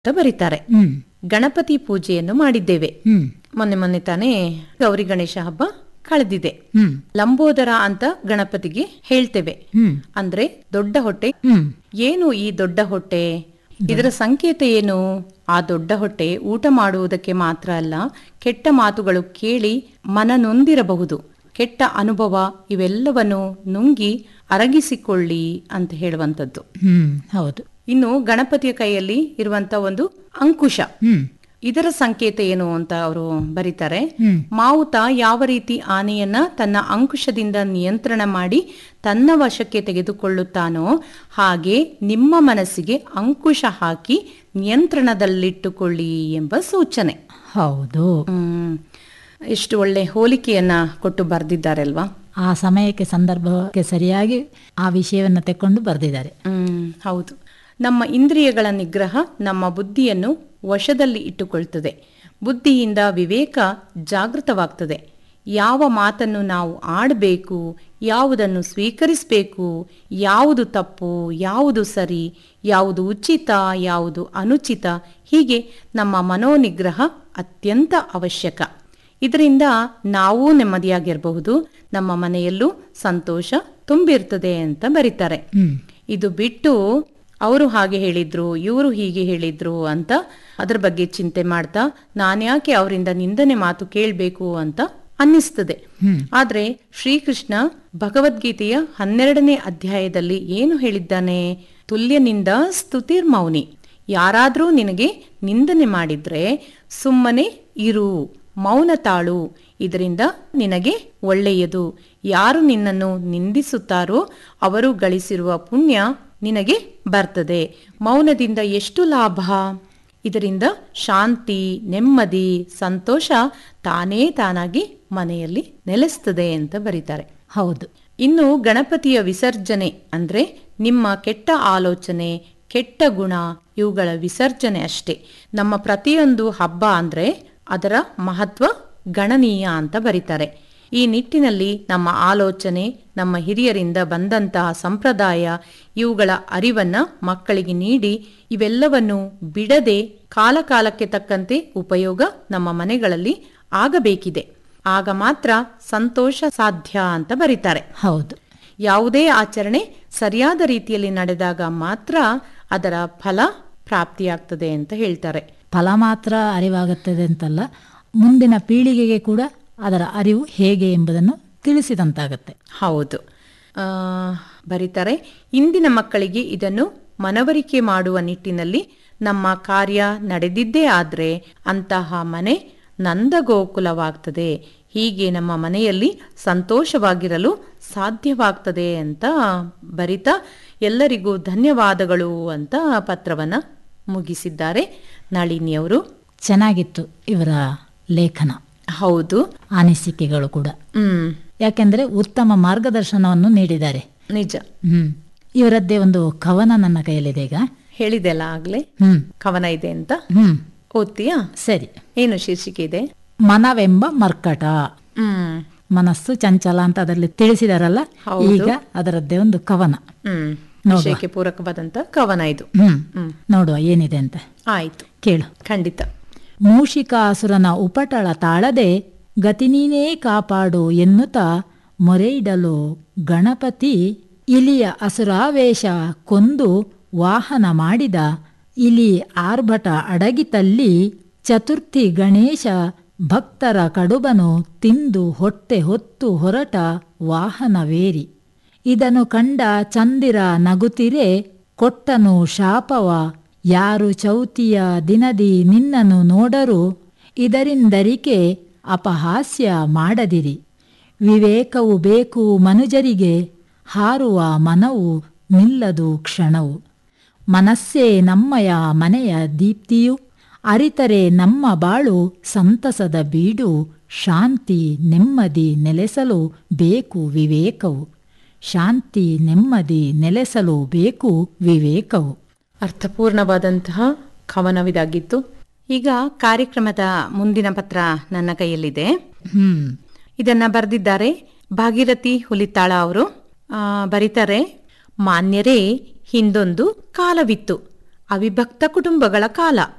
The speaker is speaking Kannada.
ಅಂತ ಬರೀತಾರೆ ಹ್ಮ್ ಗಣಪತಿ ಪೂಜೆಯನ್ನು ಮಾಡಿದ್ದೇವೆ ಹ್ಮ್ ಮೊನ್ನೆ ಮೊನ್ನೆ ತಾನೇ ಗೌರಿ ಗಣೇಶ ಹಬ್ಬ ಕಳೆದಿದೆ ಹ್ಮ್ ಲಂಬೋದರ ಅಂತ ಗಣಪತಿಗೆ ಹೇಳ್ತೇವೆ ಹ್ಮ್ ಅಂದ್ರೆ ದೊಡ್ಡ ಹೊಟ್ಟೆ ಹ್ಮ್ ಏನು ಈ ದೊಡ್ಡ ಹೊಟ್ಟೆ ಇದರ ಸಂಕೇತ ಏನು ಆ ದೊಡ್ಡ ಹೊಟ್ಟೆ ಊಟ ಮಾಡುವುದಕ್ಕೆ ಮಾತ್ರ ಅಲ್ಲ ಕೆಟ್ಟ ಮಾತುಗಳು ಕೇಳಿ ಮನ ನೊಂದಿರಬಹುದು ಕೆಟ್ಟ ಅನುಭವ ಇವೆಲ್ಲವನ್ನು ನುಂಗಿ ಅರಗಿಸಿಕೊಳ್ಳಿ ಅಂತ ಹೇಳುವಂಥದ್ದು ಹ್ಮ್ ಹೌದು ಇನ್ನು ಗಣಪತಿಯ ಕೈಯಲ್ಲಿ ಇರುವಂತ ಒಂದು ಅಂಕುಶ ಹ್ಮ್ ಇದರ ಸಂಕೇತ ಏನು ಅಂತ ಅವರು ಬರೀತಾರೆ ಹ್ಮ್. ಮಾವುತ ಯಾವ ರೀತಿ ಆನೆಯನ್ನ ತನ್ನ ಅಂಕುಶದಿಂದ ನಿಯಂತ್ರಣ ಮಾಡಿ ತನ್ನ ವಶಕ್ಕೆ ತೆಗೆದುಕೊಳ್ಳುತ್ತಾನೋ ಹಾಗೆ ನಿಮ್ಮ ಮನಸ್ಸಿಗೆ ಅಂಕುಶ ಹಾಕಿ ನಿಯಂತ್ರಣದಲ್ಲಿಟ್ಟುಕೊಳ್ಳಿ ಎಂಬ ಸೂಚನೆ ಹೌದು ಹ್ಮ್ ಎಷ್ಟು ಒಳ್ಳೆ ಹೋಲಿಕೆಯನ್ನ ಕೊಟ್ಟು ಬರೆದಿದ್ದಾರೆ ಅಲ್ವಾ ಆ ಸಮಯಕ್ಕೆ ಸಂದರ್ಭಕ್ಕೆ ಸರಿಯಾಗಿ ಆ ವಿಷಯವನ್ನು ತೆಕ್ಕೊಂಡು ಬರೆದಿದ್ದಾರೆ ಹ್ಮ್ ಹೌದು ನಮ್ಮ ಇಂದ್ರಿಯಗಳ ನಿಗ್ರಹ ನಮ್ಮ ಬುದ್ಧಿಯನ್ನು ವಶದಲ್ಲಿ ಇಟ್ಟುಕೊಳ್ತದೆ ಬುದ್ಧಿಯಿಂದ ವಿವೇಕ ಜಾಗೃತವಾಗ್ತದೆ ಯಾವ ಮಾತನ್ನು ನಾವು ಆಡಬೇಕು ಯಾವುದನ್ನು ಸ್ವೀಕರಿಸಬೇಕು ಯಾವುದು ತಪ್ಪು ಯಾವುದು ಸರಿ ಯಾವುದು ಉಚಿತ ಯಾವುದು ಅನುಚಿತ ಹೀಗೆ ನಮ್ಮ ಮನೋನಿಗ್ರಹ ಅತ್ಯಂತ ಅವಶ್ಯಕ ಇದರಿಂದ ನಾವೂ ನೆಮ್ಮದಿಯಾಗಿರಬಹುದು ನಮ್ಮ ಮನೆಯಲ್ಲೂ ಸಂತೋಷ ತುಂಬಿರ್ತದೆ ಅಂತ ಬರೀತಾರೆ ಹ್ಮ್ ಇದು ಬಿಟ್ಟು ಅವರು ಹಾಗೆ ಹೇಳಿದ್ರು ಇವರು ಹೀಗೆ ಹೇಳಿದ್ರು ಅಂತ ಅದ್ರ ಬಗ್ಗೆ ಚಿಂತೆ ಮಾಡ್ತಾ ನಾನ್ಯಾಕೆ ಅವರಿಂದ ನಿಂದನೆ ಮಾತು ಕೇಳಬೇಕು ಅಂತ ಅನ್ನಿಸ್ತದೆ ಆದ್ರೆ ಶ್ರೀಕೃಷ್ಣ ಭಗವದ್ಗೀತೆಯ ಹನ್ನೆರಡನೇ ಅಧ್ಯಾಯದಲ್ಲಿ ಏನು ಹೇಳಿದ್ದಾನೆ ತುಲ್ಯನಿಂದ ಸ್ತುತಿರ್ ಮೌನಿ ಯಾರಾದ್ರೂ ನಿನಗೆ ನಿಂದನೆ ಮಾಡಿದ್ರೆ ಸುಮ್ಮನೆ ಇರು ಮೌನ ತಾಳು ಇದರಿಂದ ನಿನಗೆ ಒಳ್ಳೆಯದು ಯಾರು ನಿನ್ನನ್ನು ನಿಂದಿಸುತ್ತಾರೋ ಅವರು ಗಳಿಸಿರುವ ಪುಣ್ಯ ನಿನಗೆ ಬರ್ತದೆ ಮೌನದಿಂದ ಎಷ್ಟು ಲಾಭ ಇದರಿಂದ ಶಾಂತಿ ನೆಮ್ಮದಿ ಸಂತೋಷ ತಾನೇ ತಾನಾಗಿ ಮನೆಯಲ್ಲಿ ನೆಲೆಸ್ತದೆ ಅಂತ ಬರೀತಾರೆ ಹೌದು ಇನ್ನು ಗಣಪತಿಯ ವಿಸರ್ಜನೆ ಅಂದ್ರೆ ನಿಮ್ಮ ಕೆಟ್ಟ ಆಲೋಚನೆ ಕೆಟ್ಟ ಗುಣ ಇವುಗಳ ವಿಸರ್ಜನೆ ಅಷ್ಟೇ ನಮ್ಮ ಪ್ರತಿಯೊಂದು ಹಬ್ಬ ಅಂದ್ರೆ ಅದರ ಮಹತ್ವ ಗಣನೀಯ ಅಂತ ಬರೀತಾರೆ ಈ ನಿಟ್ಟಿನಲ್ಲಿ ನಮ್ಮ ಆಲೋಚನೆ ನಮ್ಮ ಹಿರಿಯರಿಂದ ಬಂದಂತಹ ಸಂಪ್ರದಾಯ ಇವುಗಳ ಅರಿವನ್ನ ಮಕ್ಕಳಿಗೆ ನೀಡಿ ಇವೆಲ್ಲವನ್ನು ಬಿಡದೆ ಕಾಲಕಾಲಕ್ಕೆ ತಕ್ಕಂತೆ ಉಪಯೋಗ ನಮ್ಮ ಮನೆಗಳಲ್ಲಿ ಆಗಬೇಕಿದೆ ಆಗ ಮಾತ್ರ ಸಂತೋಷ ಸಾಧ್ಯ ಅಂತ ಬರೀತಾರೆ ಹೌದು ಯಾವುದೇ ಆಚರಣೆ ಸರಿಯಾದ ರೀತಿಯಲ್ಲಿ ನಡೆದಾಗ ಮಾತ್ರ ಅದರ ಫಲ ಪ್ರಾಪ್ತಿಯಾಗ್ತದೆ ಅಂತ ಹೇಳ್ತಾರೆ ಫಲ ಮಾತ್ರ ಅರಿವಾಗುತ್ತದೆ ಅಂತಲ್ಲ ಮುಂದಿನ ಪೀಳಿಗೆಗೆ ಕೂಡ ಅದರ ಅರಿವು ಹೇಗೆ ಎಂಬುದನ್ನು ತಿಳಿಸಿದಂತಾಗತ್ತೆ ಹೌದು ಆ, ಬರೀತಾರೆ ಇಂದಿನ ಮಕ್ಕಳಿಗೆ ಇದನ್ನು ಮನವರಿಕೆ ಮಾಡುವ ನಿಟ್ಟಿನಲ್ಲಿ ನಮ್ಮ ಕಾರ್ಯ ನಡೆದಿದ್ದೇ ಆದ್ರೆ ಅಂತಹ ಮನೆ ನಂದಗೋಕುಲವಾಗ್ತದೆ ಹೀಗೆ ನಮ್ಮ ಮನೆಯಲ್ಲಿ ಸಂತೋಷವಾಗಿರಲು ಸಾಧ್ಯವಾಗ್ತದೆ ಅಂತ ಬರಿತಾ ಎಲ್ಲರಿಗೂ ಧನ್ಯವಾದಗಳು ಅಂತ ಪತ್ರವನ್ನ ಮುಗಿಸಿದ್ದಾರೆ ನಳಿನಿಯವರು ಚೆನ್ನಾಗಿತ್ತು ಇವರ ಲೇಖನ ಹೌದು ಅನಿಸಿಕೆಗಳು ಕೂಡ ಹ್ಮ್ ಯಾಕೆಂದ್ರೆ ಉತ್ತಮ ಮಾರ್ಗದರ್ಶನವನ್ನು ನೀಡಿದ್ದಾರೆ ನಿಜ ಹ್ಮ್ ಇವರದ್ದೇ ಒಂದು ಕವನ ನನ್ನ ಕೈಯಲ್ಲಿದೆ ಈಗ ಹೇಳಿದೆಲ್ಲ ಆಗ್ಲೇ ಹ್ಮ್ ಕವನ ಇದೆ ಅಂತ ಹ್ಮ್ ಓದ್ತೀಯಾ ಸರಿ ಏನು ಶೀರ್ಷಿಕೆ ಇದೆ ಮನವೆಂಬ ಮರ್ಕಟ ಹ್ಮ್ ಮನಸ್ಸು ಚಂಚಲ ಅಂತ ಅದರಲ್ಲಿ ತಿಳಿಸಿದಾರಲ್ಲ ಹೌದು. ಈಗ ಅದರದ್ದೇ ಒಂದು ಕವನ ಹ್ಮ್ ನೋಡುವ. ವಿಷಯಕ್ಕೆ ಪೂರಕವಾದಂತ ಕವನ ಇದು ಹ್ಮ್ ಹ್ಮ್ ನೋಡುವ ಏನಿದೆ ಅಂತ ಆಯ್ತು ಕೇಳು ಖಂಡಿತ ಮೂಷಿಕಾಸುರನ ಉಪಟಳ ತಾಳದೆ ಗತಿ ನೀನೇ ಕಾಪಾಡು ಎನ್ನುತ್ತಾ ಮೊರೆಯಿಡಲು ಗಣಪತಿ ಇಲಿಯ ಅಸುರಾವೇಶ ಕೊಂದು ವಾಹನ ಮಾಡಿದ ಇಲಿ ಆರ್ಭಟ ಅಡಗಿತಲ್ಲಿ ಚತುರ್ಥಿ ಗಣೇಶ ಭಕ್ತರ ಕಡುಬನು ತಿಂದು ಹೊಟ್ಟೆ ಹೊತ್ತು ಹೊರಟ ವಾಹನವೇರಿ ಇದನ್ನು ಕಂಡ ಚಂದಿರ ನಗುತ್ತಿರೆ ಕೊಟ್ಟನು ಶಾಪವ ಯಾರು ಚೌತಿಯ ದಿನದಿ ನಿನ್ನನ್ನು ನೋಡರು ಇದರಿಂದರಿಕೆ ಅಪಹಾಸ್ಯ ಮಾಡದಿರಿ ವಿವೇಕವು ಬೇಕು ಮನುಜರಿಗೆ ಹಾರುವ ಮನವು ನಿಲ್ಲದು ಕ್ಷಣವು ಮನಸ್ಸೇ ನಮ್ಮಯ ಮನೆಯ ದೀಪ್ತಿಯು ಅರಿತರೆ ನಮ್ಮ ಬಾಳು ಸಂತಸದ ಬೀಡು ಶಾಂತಿ ನೆಮ್ಮದಿ ನೆಲೆಸಲು ಬೇಕು ವಿವೇಕವು ಶಾಂತಿ ನೆಮ್ಮದಿ ನೆಲೆಸಲು ಬೇಕು ವಿವೇಕವು ಅರ್ಥಪೂರ್ಣವಾದಂತಹ ಕವನವಿದಾಗಿತ್ತು ಈಗ ಕಾರ್ಯಕ್ರಮದ ಮುಂದಿನ ಪತ್ರ ನನ್ನ ಕೈಯಲ್ಲಿದೆ ಹ್ಮ್ ಇದನ್ನ ಬರೆದಿದ್ದಾರೆ ಭಾಗೀರಥಿ ಹುಲಿತಾಳ ಅವರು ಆ, ಬರೀತಾರೆ ಮಾನ್ಯರೇ ಹಿಂದೊಂದು ಕಾಲವಿತ್ತು ಅವಿಭಕ್ತ ಕುಟುಂಬಗಳ ಕಾಲ